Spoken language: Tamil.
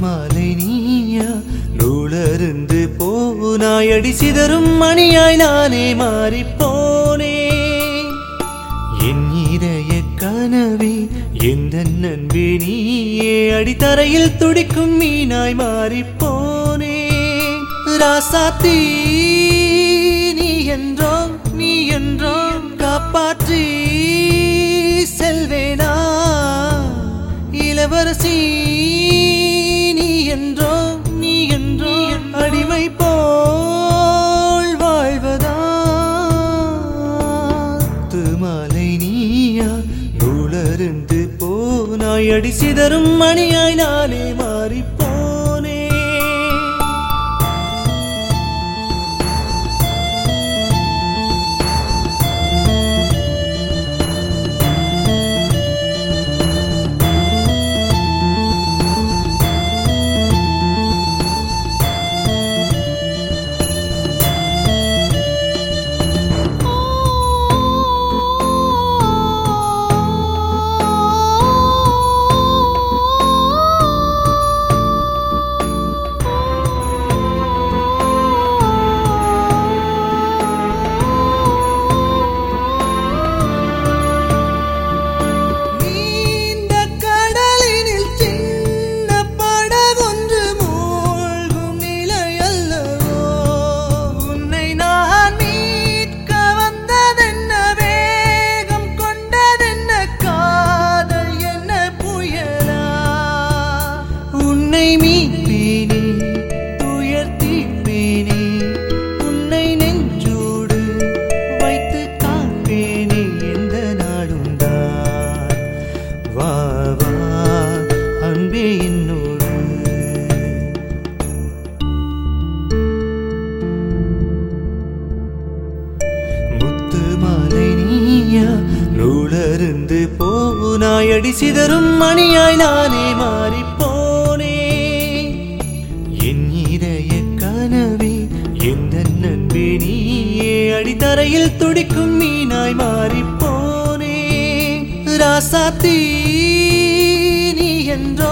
மாலை நீயா நூலருந்து போனாயடி சிதறும் மணியாய் நானே மாறிப்போனேன் என் இதய கனவே எந்த நண்பே நீயே அடித்தரையில் துடிக்கும் மீனாய் மாறிப்போனேன் ராசாத்தி நீ என்றோ நீ என்றோ காப்பாற்றி செல்வேனா இளவரசி நீ என்றோ நீ என்றோ அடிமை போல் வாழ்வதா மாலை நீயா நூலருந்து போனாய் அடி சிதறும் மணியாய் நானே மாறிப்போனே நீண்ட கடலினில் சின்ன படகொன்று மூழ்கும் நிலையல்லவோ உன்னை நான் மீட்க வந்ததென்ன வேகம் கொண்டதென்ன காதல் என்ன புயலா உன்னை மீட்பேனே துயர் தீர்ப்பேனே உன்னை நெஞ்சோடு வைத்து காப்பேனே எந்த நாடும் தான் வா வா அன்பே என்னோடு முத்து மாலை நீயா நூலருந்து போனாயடி சிதறும் மணியாய் நானே மாறிப்போனே என் இதய கனவே எந்த நண்பே நீயே அடித்தரையில் துடிக்கும் மீனாய் மாறிப்போனே ராசாத்தி நீ என்றோ